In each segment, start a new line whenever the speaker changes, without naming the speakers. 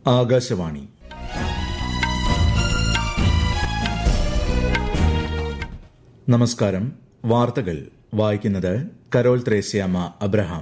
ആകാശവാണി നമസ്കാരം വാർത്തകൾ വായിക്കുന്നത് കരോൾ ത്രേസ്യാമ്മ അബ്രഹാം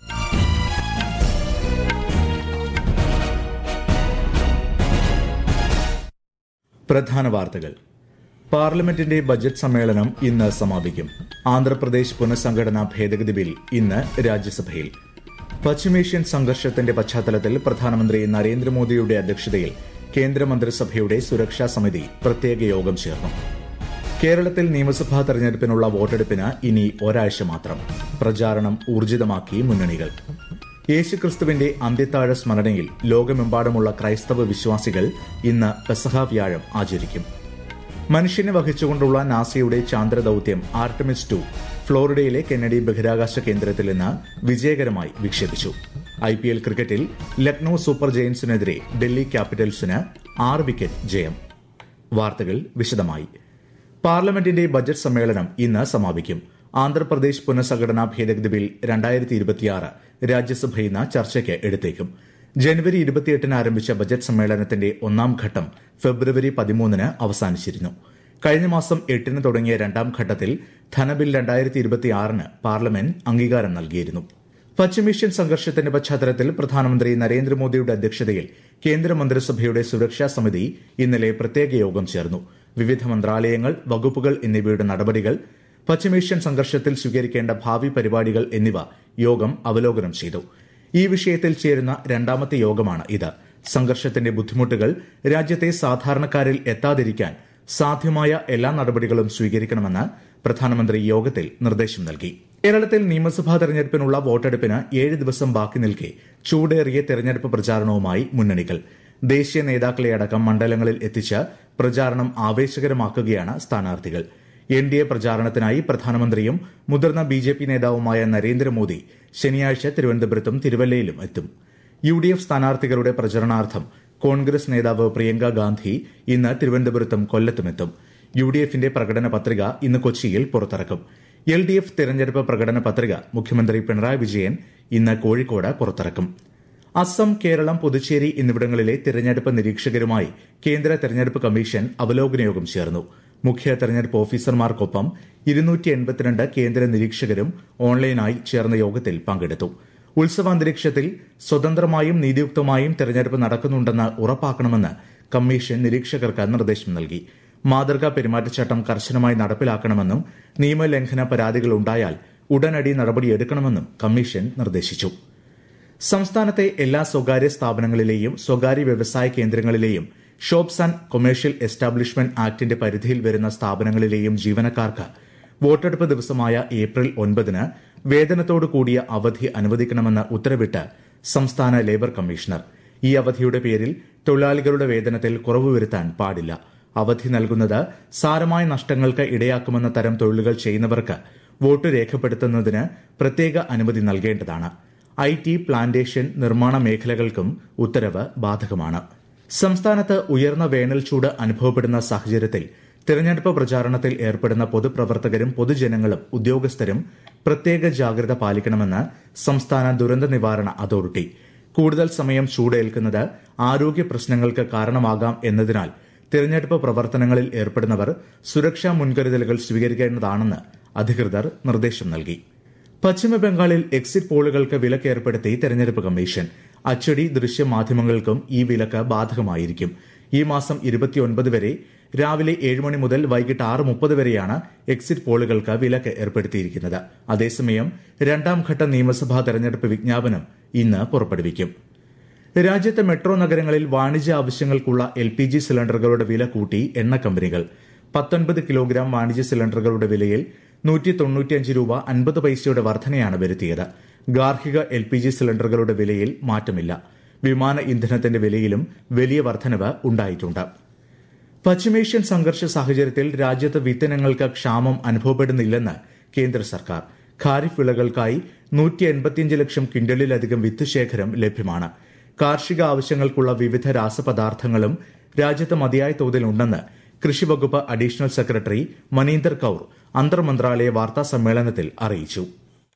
പ്രധാന വാർത്തകൾ പാർലമെന്റിന്റെ ബജറ്റ് സമ്മേളനം ഇന്ന് സമാപിക്കും ആന്ധ്രാപ്രദേശ് പുനഃസംഘടനാ ഭേദഗതി ബിൽ ഇന്ന് രാജ്യസഭയിൽ പശ്ചിമേഷ്യൻ സംഘർഷത്തിന്റെ പശ്ചാത്തലത്തിൽ പ്രധാനമന്ത്രി നരേന്ദ്രമോദിയുടെ അധ്യക്ഷതയിൽ കേന്ദ്രമന്ത്രിസഭയുടെ സുരക്ഷാ സമിതി പ്രത്യേക യോഗം ചേർന്നു കേരളത്തിൽ നിയമസഭാ തെരഞ്ഞെടുപ്പിനുള്ള വോട്ടെടുപ്പിന് ഇനി ഒരാഴ്ച മാത്രം പ്രചാരണം ഊർജിതമാക്കി മുന്നണികൾ യേശുക്രിസ്തുവിന്റെ അന്ത്യത്താഴ സ്മരണയിൽ ലോകമെമ്പാടുമുള്ള ക്രൈസ്തവ വിശ്വാസികൾ ഇന്ന് പെസഹ വ്യാഴം ആചരിക്കും മനുഷ്യനെ വഹിച്ചുകൊണ്ടുള്ള നാസയുടെ ചാന്ദ്രദൌത്യം ആർട്ടമിസ് ടു ഫ്ലോറിഡയിലെ കെന്നഡി ബഹിരാകാശ കേന്ദ്രത്തിൽ നിന്ന് വിജയകരമായി വിക്ഷേപിച്ചു ഐ പി എൽ ക്രിക്കറ്റിൽ ലക്നൌ സൂപ്പർ ജയൻസിനെതിരെ ഡൽഹി ക്യാപിറ്റൽസിന് ആറ് വിക്കറ്റ് ജയം വാർത്തകൾ വിശദമായി പാർലമെന്റിന്റെ ബജറ്റ് സമ്മേളനം ഇന്ന് സമാപിക്കും ആന്ധ്രാപ്രദേശ് പുനഃസംഘടനാ ഭേദഗതി ബിൽ രണ്ടായിരത്തി ഇരുപത്തിയാറ് രാജ്യസഭ ഇന്ന് ചർച്ചയ്ക്ക് എടുത്തേക്കും ജനുവരി ഇരുപത്തിയെട്ടിന് ആരംഭിച്ച ബജറ്റ് സമ്മേളനത്തിന്റെ ഒന്നാം ഘട്ടം ഫെബ്രുവരി പതിമൂന്നിന് അവസാനിച്ചിരുന്നു കഴിഞ്ഞ മാസം എട്ടിന് തുടങ്ങിയ രണ്ടാം ഘട്ടത്തിൽ ധനബിൽ രണ്ടായിരത്തി ഇരുപത്തിയാറിന് പാർലമെന്റ് അംഗീകാരം നൽകിയിരുന്നു പശ്ചിമേഷ്യൻ സംഘർഷത്തിന്റെ പശ്ചാത്തലത്തിൽ പ്രധാനമന്ത്രി നരേന്ദ്രമോദിയുടെ അധ്യക്ഷതയിൽ കേന്ദ്രമന്ത്രിസഭയുടെ സുരക്ഷാ സമിതി ഇന്നലെ പ്രത്യേക യോഗം ചേർന്നു വിവിധ മന്ത്രാലയങ്ങൾ വകുപ്പുകൾ എന്നിവയുടെ നടപടികൾ പശ്ചിമേഷ്യൻ സംഘർഷത്തിൽ സ്വീകരിക്കേണ്ട ഭാവി പരിപാടികൾ എന്നിവ യോഗം അവലോകനം ചെയ്തു ഈ വിഷയത്തിൽ ചേരുന്ന രണ്ടാമത്തെ യോഗമാണ് ഇത് സംഘർഷത്തിന്റെ ബുദ്ധിമുട്ടുകൾ രാജ്യത്തെ സാധാരണക്കാരിൽ എത്താതിരിക്കാൻ സാധ്യമായ എല്ലാ നടപടികളും സ്വീകരിക്കണമെന്ന് പ്രധാനമന്ത്രി യോഗത്തിൽ നിർദ്ദേശം നൽകി കേരളത്തിൽ നിയമസഭാ തെരഞ്ഞെടുപ്പിനുള്ള വോട്ടെടുപ്പിന് ഏഴ് ദിവസം ബാക്കി നിൽക്കെ ചൂടേറിയ തെരഞ്ഞെടുപ്പ് പ്രചാരണവുമായി മുന്നണികൾ ദേശീയ നേതാക്കളെ അടക്കം മണ്ഡലങ്ങളിൽ എത്തിച്ച് പ്രചാരണം ആവേശകരമാക്കുകയാണ് സ്ഥാനാർത്ഥികൾ എൻ ഡി എ പ്രചാരണത്തിനായി പ്രധാനമന്ത്രിയും മുതിർന്ന ബി ജെ പി നേതാവുമായ നരേന്ദ്രമോദി ശനിയാഴ്ച തിരുവനന്തപുരത്തും തിരുവല്ലയിലും എത്തും യു ഡി എഫ് സ്ഥാനാർത്ഥികളുടെ പ്രചരണാർത്ഥം കോൺഗ്രസ് നേതാവ് പ്രിയങ്ക ഗാന്ധി ഇന്ന് തിരുവനന്തപുരത്തും കൊല്ലത്തുമെത്തും യു ഡി എഫിന്റെ പ്രകടന പത്രിക ഇന്ന് കൊച്ചിയിൽ പുറത്തിറക്കും എൽ ഡി എഫ് തെരഞ്ഞെടുപ്പ് പ്രകടന പത്രിക മുഖ്യമന്ത്രി പിണറായി വിജയൻ ഇന്ന് കോഴിക്കോട് പുറത്തിറക്കും അസം കേരളം പുതുച്ചേരി എന്നിവിടങ്ങളിലെ തെരഞ്ഞെടുപ്പ് നിരീക്ഷകരുമായി കേന്ദ്ര തെരഞ്ഞെടുപ്പ് കമ്മീഷൻ അവലോകന യോഗം ചേർന്നു മുഖ്യ തെരഞ്ഞെടുപ്പ് ഓഫീസർമാർക്കൊപ്പം ഇരുന്നൂറ്റി എൺപത്തിരണ്ട് കേന്ദ്ര നിരീക്ഷകരും ഓൺലൈനായി ചേർന്ന യോഗത്തിൽ പങ്കെടുത്തു ഉത്സവാന്തരീക്ഷത്തിൽ സ്വതന്ത്രമായും നീതിയുക്തമായും തെരഞ്ഞെടുപ്പ് നടക്കുന്നുണ്ടെന്ന് ഉറപ്പാക്കണമെന്ന് കമ്മീഷൻ നിരീക്ഷകർക്ക് നിർദ്ദേശം നൽകി മാതൃകാ പെരുമാറ്റച്ചട്ടം കർശനമായി നടപ്പിലാക്കണമെന്നും നിയമലംഘന പരാതികൾ ഉണ്ടായാൽ ഉടനടി നടപടിയെടുക്കണമെന്നും കമ്മീഷൻ നിർദ്ദേശിച്ചു സംസ്ഥാനത്തെ എല്ലാ സ്വകാര്യ സ്ഥാപനങ്ങളിലെയും സ്വകാര്യ വ്യവസായ കേന്ദ്രങ്ങളിലെയും ഷോപ്സ് ആൻഡ് കൊമേഴ്ഷ്യൽ എസ്റ്റാബ്ലിഷ്മെന്റ് ആക്ടിന്റെ പരിധിയിൽ വരുന്ന സ്ഥാപനങ്ങളിലെയും ജീവനക്കാർക്ക് വോട്ടെടുപ്പ് ദിവസമായ ഏപ്രിൽ ഒൻപതിന് വേതനത്തോടു കൂടിയ അവധി അനുവദിക്കണമെന്ന് ഉത്തരവിട്ട് സംസ്ഥാന ലേബർ കമ്മീഷണർ ഈ അവധിയുടെ പേരിൽ തൊഴിലാളികളുടെ വേതനത്തിൽ കുറവ് വരുത്താൻ പാടില്ല അവധി നൽകുന്നത് സാരമായ നഷ്ടങ്ങൾക്ക് ഇടയാക്കുമെന്ന തരം തൊഴിലുകൾ ചെയ്യുന്നവർക്ക് വോട്ട് രേഖപ്പെടുത്തുന്നതിന് പ്രത്യേക അനുമതി നൽകേണ്ടതാണ് ഐ ടി പ്ലാന്റേഷൻ നിർമ്മാണ മേഖലകൾക്കും ഉത്തരവ് ബാധകമാണ് സംസ്ഥാനത്ത് ഉയർന്ന വേനൽ ചൂട് അനുഭവപ്പെടുന്ന സാഹചര്യത്തിൽ തെരഞ്ഞെടുപ്പ് പ്രചാരണത്തിൽ ഏർപ്പെടുന്ന പൊതുപ്രവർത്തകരും പൊതുജനങ്ങളും ഉദ്യോഗസ്ഥരും പ്രത്യേക ജാഗ്രത പാലിക്കണമെന്ന് സംസ്ഥാന ദുരന്ത നിവാരണ അതോറിറ്റി കൂടുതൽ സമയം ചൂടേൽക്കുന്നത് ആരോഗ്യ പ്രശ്നങ്ങൾക്ക് കാരണമാകാം എന്നതിനാൽ തെരഞ്ഞെടുപ്പ് പ്രവർത്തനങ്ങളിൽ ഏർപ്പെടുന്നവർ സുരക്ഷാ മുൻകരുതലുകൾ സ്വീകരിക്കേണ്ടതാണെന്ന് അധികൃതർ നിർദ്ദേശം നൽകി പശ്ചിമബംഗാളിൽ എക്സിറ്റ് പോളുകൾക്ക് വിലക്ക് ഏർപ്പെടുത്തി തെരഞ്ഞെടുപ്പ് കമ്മീഷൻ അച്ചടി ദൃശ്യ മാധ്യമങ്ങൾക്കും ഈ വിലക്ക് ബാധകമായിരിക്കും ഈ മാസം ഇരുപത്തിയൊൻപത് വരെ രാവിലെ ഏഴ് മണി മുതൽ വൈകിട്ട് ആറ് മുപ്പത് വരെയാണ് എക്സിറ്റ് പോളുകൾക്ക് വിലക്ക് ഏർപ്പെടുത്തിയിരിക്കുന്നത് അതേസമയം രണ്ടാം ഘട്ട നിയമസഭാ തെരഞ്ഞെടുപ്പ് വിജ്ഞാപനം ഇന്ന് പുറപ്പെടുവിക്കും രാജ്യത്തെ മെട്രോ നഗരങ്ങളിൽ വാണിജ്യ ആവശ്യങ്ങൾക്കുള്ള എൽ പി ജി സിലിണ്ടറുകളുടെ വില കൂട്ടി എണ്ണ കമ്പനികൾ പത്തൊൻപത് കിലോഗ്രാം വാണിജ്യ സിലിണ്ടറുകളുടെ വിലയിൽ നൂറ്റി തൊണ്ണൂറ്റിയഞ്ച് രൂപ അൻപത് പൈസയുടെ വർധനയാണ് വരുത്തിയത് ഗാർഹിക എൽ പി ജി സിലിണ്ടറുകളുടെ വിലയിൽ മാറ്റമില്ല വിമാന ഇന്ധനത്തിന്റെ വിലയിലും വലിയ വർധനവ് ഉണ്ടായിട്ടുണ്ട് പശ്ചിമേഷ്യൻ സംഘർഷ സാഹചര്യത്തിൽ രാജ്യത്ത് വിത്തനങ്ങൾക്ക് ക്ഷാമം അനുഭവപ്പെടുന്നില്ലെന്ന് കേന്ദ്ര സർക്കാർ ഖാരിഫ് വിളകൾക്കായി നൂറ്റി എൺപത്തിയഞ്ച് ലക്ഷം ക്വിന്റലിലധികം വിത്ത് ശേഖരം ലഭ്യമാണ് കാർഷിക ആവശ്യങ്ങൾക്കുള്ള വിവിധ രാസപദാർത്ഥങ്ങളും രാജ്യത്ത് മതിയായ തോതിലുണ്ടെന്ന് കൃഷി വകുപ്പ് അഡീഷണൽ സെക്രട്ടറി മനീന്ദർ കൌർ അന്തർ മന്ത്രാലയ വാർത്താ സമ്മേളനത്തിൽ അറിയിച്ചു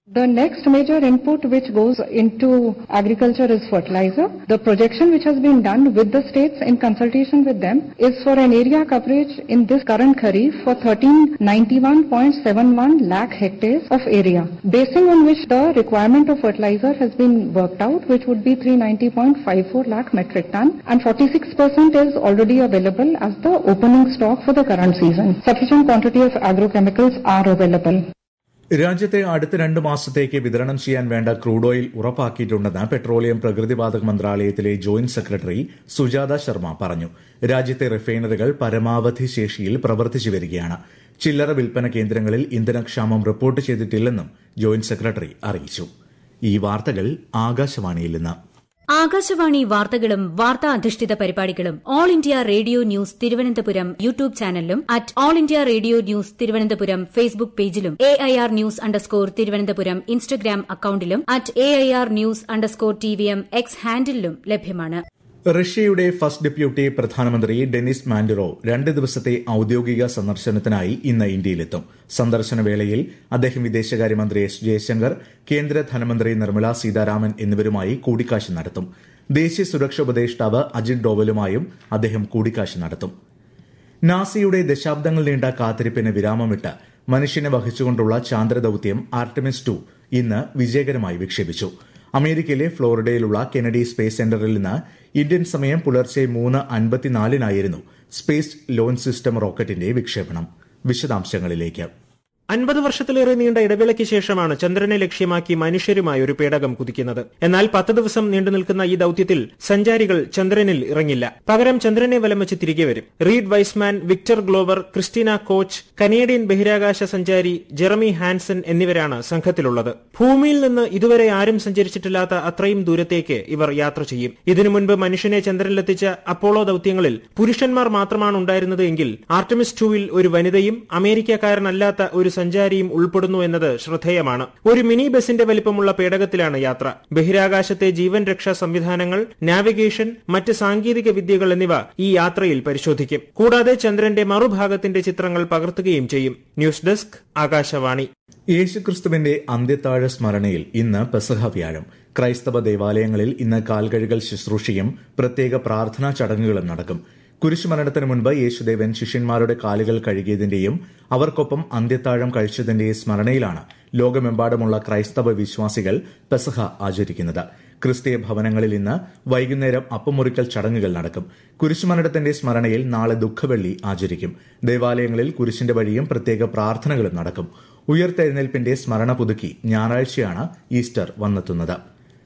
The next major input which goes into agriculture is fertilizer. The projection which has been done with the states in consultation with them is for an area coverage in this current kharif for 1391.71 lakh hectares of area, basing on which the requirement of fertilizer has been worked out, which would be 390.54 lakh metric ton, and 46% is already available as the opening stock for the current season. Sufficient quantity of agrochemicals are available.
രാജ്യത്തെ അടുത്ത രണ്ട് മാസത്തേക്ക് വിതരണം ചെയ്യാൻ വേണ്ട crude oil ഉറപ്പാക്കിയിട്ടുണ്ടെന്ന് petroleum പ്രകൃതിവാതക മന്ത്രാലയത്തിലെ joint secretary Sujatha Sharma പറഞ്ഞു രാജ്യത്തെ റിഫൈനറികൾ പരമാവധി ശേഷിയിൽ പ്രവർത്തിച്ചു വരികയാണ് ചില്ലറ വിൽപ്പന കേന്ദ്രങ്ങളിൽ ഇന്ധനക്ഷാമം റിപ്പോർട്ട് ചെയ്തിട്ടില്ലെന്നും ജോയിന്റ് സെക്രട്ടറി അറിയിച്ചു ഈ വാർത്തകൾ ആകാശവാണിയിൽ നിന്ന്
ആകാശവാണി വാർത്തകളും വാർത്താ അധിഷ്ഠിത പരിപാടികളും all India radio news Thiruvananthapuram YouTube ചാനലിലും at all India radio news Thiruvananthapuram Facebook പേജിലും A I R news underscore Thiruvananthapuram Instagram അക്കൌണ്ടിലും at A I R news underscore T V M X ഹാൻഡിലും ലഭ്യമാണ്
റഷ്യയുടെ ഫസ്റ്റ് ഡെപ്യൂട്ടി പ്രധാനമന്ത്രി ഡെനിസ് മാൻഡുറോ രണ്ട് ദിവസത്തെ ഔദ്യോഗിക സന്ദർശനത്തിനായി ഇന്ന് ഇന്ത്യയിലെത്തും സന്ദർശന വേളയിൽ അദ്ദേഹം വിദേശകാര്യമന്ത്രി എസ് ജയശങ്കർ കേന്ദ്ര ധനമന്ത്രി നിർമ്മല സീതാരാമൻ എന്നിവരുമായി കൂടിക്കാഴ്ച നടത്തും ദേശീയ സുരക്ഷാ ഉപദേഷ്ടാവ് അജിത് ഡോവലുമായും അദ്ദേഹം കൂടിക്കാഴ്ച നടത്തും നാസയുടെ ദശാബ്ദങ്ങൾ നീണ്ട കാത്തിരിപ്പിന് വിരാമമിട്ട് മനുഷ്യനെ വഹിച്ചുകൊണ്ടുള്ള ചാന്ദ്രദൌത്യം ആർട്ടമിസ് ടു ഇന്ന് വിജയകരമായി വിക്ഷേപിച്ചു അമേരിക്കയിലെ ഫ്ലോറിഡയിലുള്ള കെനഡി സ്പേസ് സെന്ററിൽ നിന്ന് ഇന്ത്യൻ സമയം പുലർച്ചെ മൂന്ന് അൻപത്തിനാലിനായിരുന്നു സ്പേസ് ലോഞ്ച് സിസ്റ്റം റോക്കറ്റിന്റെ വിക്ഷേപണം വിശദാംശങ്ങളിലേക്ക്
അൻപത് വർഷത്തിലേറെ നീണ്ട ഇടവേളയ്ക്ക് ശേഷമാണ് ചന്ദ്രനെ ലക്ഷ്യമാക്കി മനുഷ്യരുമായി ഒരു പേടകം കുതിക്കുന്നത് എന്നാൽ പത്ത് ദിവസം നീണ്ടു നിൽക്കുന്ന ഈ ദൌത്യത്തിൽ സഞ്ചാരികൾ ചന്ദ്രനിൽ ഇറങ്ങില്ല പകരം ചന്ദ്രനെ വലം വെച്ച് തിരികെ വരും Reid Wiseman Victor Glover Christina Koch Canadian ബഹിരാകാശ സഞ്ചാരി ജെറമി ഹാൻസൺ എന്നിവരാണ് സംഘത്തിലുള്ളത് ഭൂമിയിൽ നിന്ന് ഇതുവരെ ആരും സഞ്ചരിച്ചിട്ടില്ലാത്ത അത്രയും ദൂരത്തേക്ക് ഇവർ യാത്ര ചെയ്യും ഇതിനു മുൻപ് മനുഷ്യനെ ചന്ദ്രനിലെത്തിച്ച അപ്പോളോ ദൌത്യങ്ങളിൽ പുരുഷന്മാർ മാത്രമാണ് ഉണ്ടായിരുന്നത് എങ്കിൽ ആർട്ടമിസ് ടൂവിൽ ഒരു വനിതയും അമേരിക്കക്കാരനല്ലാത്ത ഒരു സഞ്ചാരിയും ഉൾപ്പെടുന്നു എന്നത് ശ്രദ്ധേയമാണ് ഒരു മിനി ബസിന്റെ വലിപ്പമുള്ള പേടകത്തിലാണ് യാത്ര ബഹിരാകാശത്തെ ജീവൻ രക്ഷാ സംവിധാനങ്ങൾ നാവിഗേഷൻ മറ്റ് സാങ്കേതിക വിദ്യകൾ എന്നിവ ഈ യാത്രയിൽ പരിശോധിക്കും കൂടാതെ ചന്ദ്രന്റെ മറുഭാഗത്തിന്റെ ചിത്രങ്ങൾ പകർത്തുകയും ചെയ്യും ന്യൂസ് ഡെസ്ക് ആകാശവാണി
യേശുക്രിസ്തുവിന്റെ അന്ത്യത്താഴ സ്മരണയിൽ ഇന്ന് പെസഹ വ്യാഴം ക്രൈസ്തവ ദേവാലയങ്ങളിൽ ഇന്ന് കാൽകഴുകൽ ശുശ്രൂഷയും പ്രത്യേക പ്രാർത്ഥനാ ചടങ്ങുകളും നടക്കും കുരിശുമരണത്തിന് മുൻപ് യേശുദേവൻ ശിഷ്യന്മാരുടെ കാലുകൾ കഴുകിയതിന്റെയും അവർക്കൊപ്പം അന്ത്യത്താഴം കഴിച്ചതിന്റെയും സ്മരണയിലാണ് ലോകമെമ്പാടുമുള്ള ക്രൈസ്തവ വിശ്വാസികൾ പെസഹ ആചരിക്കുന്നത് ക്രിസ്തീയ ഭവനങ്ങളിൽ ഇന്ന് വൈകുന്നേരം അപ്പമുറിക്കൽ ചടങ്ങുകൾ നടക്കും കുരിശുമരണത്തിന്റെ സ്മരണയിൽ നാളെ ദുഃഖവെള്ളി ആചരിക്കും ദേവാലയങ്ങളിൽ കുരിശിന്റെ വഴിയും പ്രത്യേക പ്രാർത്ഥനകളും നടക്കും ഉയർത്തെഴുന്നേൽപ്പിന്റെ സ്മരണ പുതുക്കി ഞായറാഴ്ചയാണ് ഈസ്റ്റർ വന്നെത്തുന്നത്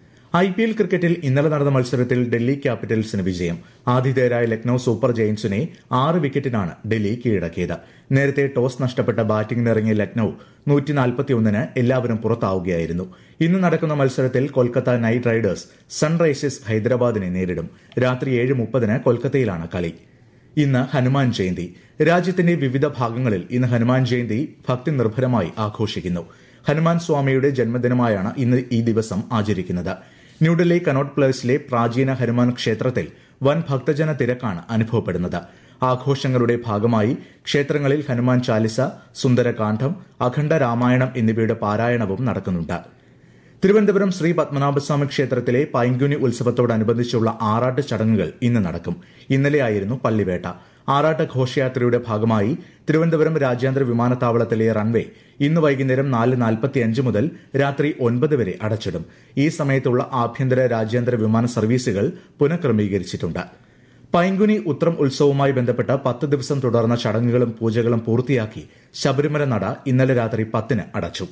ഐ പി എൽ ക്രിക്കറ്റിൽ ഇന്നലെ നടന്ന മത്സരത്തിൽ ഡൽഹി ക്യാപിറ്റൽസിന് വിജയം ആതിഥേയരായ ലക്നൌ സൂപ്പർ ജയന്റ്സിനെ ആറ് വിക്കറ്റിനാണ് ഡൽഹി കീഴടക്കിയത് നേരത്തെ ടോസ് നഷ്ടപ്പെട്ട ബാറ്റിംഗിനിറങ്ങിയ ലക്നൌ നൂറ്റിനാൽപ്പത്തിയൊന്നിന് എല്ലാവരും പുറത്താവുകയായിരുന്നു ഇന്ന് നടക്കുന്ന മത്സരത്തിൽ കൊൽക്കത്ത നൈറ്റ് റൈഡേഴ്സ് സൺറൈസേഴ്സ് ഹൈദരാബാദിനെ നേരിടും രാത്രി ഏഴ് മുപ്പതിന് കൊൽക്കത്തയിലാണ് കളി ഇന്ന് ഹനുമാൻ ജയന്തി രാജ്യത്തിന്റെ വിവിധ ഭാഗങ്ങളിൽ ഇന്ന് ഹനുമാൻ ജയന്തി ഭക്തി നിർഭരമായി ആഘോഷിക്കുന്നു ഹനുമാൻ സ്വാമിയുടെ ജന്മദിനമായാണ് ഇന്ന് ഈ ദിവസം ആചരിക്കുന്നത് ന്യൂഡൽഹി കനോട്ട് പ്ലേസിലെ പ്രാചീന ഹനുമാൻ ക്ഷേത്രത്തിൽ വൻ ഭക്തജന തിരക്കാണ് അനുഭവപ്പെടുന്നത് ആഘോഷങ്ങളുടെ ഭാഗമായി ക്ഷേത്രങ്ങളിൽ ഹനുമാൻ ചാലിസ സുന്ദരകാന്ഡം അഖണ്ഡ രാമായണം എന്നിവയുടെ പാരായണവും നടക്കുന്നുണ്ട് തിരുവനന്തപുരം ശ്രീ പത്മനാഭസ്വാമി ക്ഷേത്രത്തിലെ പൈങ്കുനി ഉത്സവത്തോടനുബന്ധിച്ചുള്ള ആറാട്ട് ചടങ്ങുകൾ ഇന്ന് നടക്കും ഇന്നലെയായിരുന്നു പള്ളിവേട്ട ആറാട്ട് ഘോഷയാത്രയുടെ ഭാഗമായി തിരുവനന്തപുരം രാജ്യാന്തര വിമാനത്താവളത്തിലെ റൺവേ ഇന്ന് വൈകുന്നേരം നാല് നാൽപ്പത്തിയഞ്ച് മുതൽ രാത്രി ഒൻപത് വരെ അടച്ചിടും ഈ സമയത്തുള്ള ആഭ്യന്തര രാജ്യാന്തര വിമാന സർവീസുകൾ പുനഃക്രമീകരിച്ചിട്ടുണ്ട് പൈങ്കുനി ഉത്രം ഉത്സവവുമായി ബന്ധപ്പെട്ട് പത്ത് ദിവസം തുടർന്ന ചടങ്ങുകളും പൂജകളും പൂർത്തിയാക്കി ശബരിമല നട ഇന്നലെ രാത്രി പത്തിന് അടച്ചു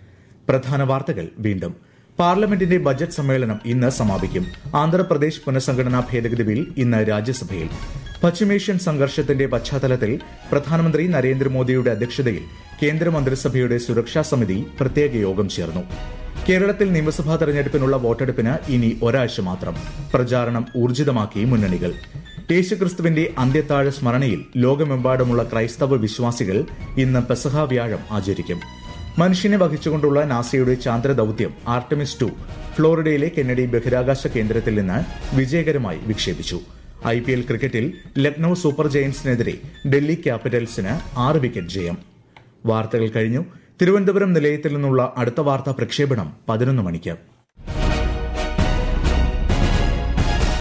പ്രധാന വാർത്തകൾ വീണ്ടും പാർലമെന്റിന്റെ ബജറ്റ് സമ്മേളനം ഇന്ന് സമാപിക്കും ആന്ധ്രാപ്രദേശ് പുനഃസംഘടനാ ഭേദഗതി ബിൽ ഇന്ന് രാജ്യസഭയിൽ പശ്ചിമേഷ്യൻ സംഘർഷത്തിന്റെ പശ്ചാത്തലത്തിൽ പ്രധാനമന്ത്രി നരേന്ദ്രമോദിയുടെ അധ്യക്ഷതയിൽ കേന്ദ്രമന്ത്രിസഭയുടെ സുരക്ഷാ സമിതി പ്രത്യേക യോഗം ചേർന്നു കേരളത്തിൽ നിയമസഭാ തെരഞ്ഞെടുപ്പിനുള്ള വോട്ടെടുപ്പിന് ഇനി ഒരാഴ്ച മാത്രം പ്രചാരണം ഊർജിതമാക്കി മുന്നണികൾ യേശുക്രിസ്തുവിന്റെ അന്ത്യത്താഴ സ്മരണയിൽ ലോകമെമ്പാടുമുള്ള ക്രൈസ്തവ വിശ്വാസികൾ ഇന്ന് പെസഹ വ്യാഴം ആചരിക്കും മനുഷ്യനെ വഹിച്ചുകൊണ്ടുള്ള നാസയുടെ ചാന്ദ്ര ദൌത്യം ആർട്ടമിസ് ടു ഫ്ലോറിഡയിലെ കെന്നഡി ബഹിരാകാശ കേന്ദ്രത്തിൽ നിന്ന് വിജയകരമായി വിക്ഷേപിച്ചു ഐ പി എൽ ക്രിക്കറ്റിൽ ലക്നൌ സൂപ്പർ ജയന്റ്സിനെതിരെ ഡൽഹി ക്യാപിറ്റൽസിന് ആറ് വിക്കറ്റ് ജയം വാർത്തകൾ കഴിഞ്ഞു തിരുവനന്തപുരം നിലയത്തിൽ നിന്നുള്ള അടുത്ത വാർത്താ പ്രക്ഷേപണം പതിനൊന്ന് മണിക്ക്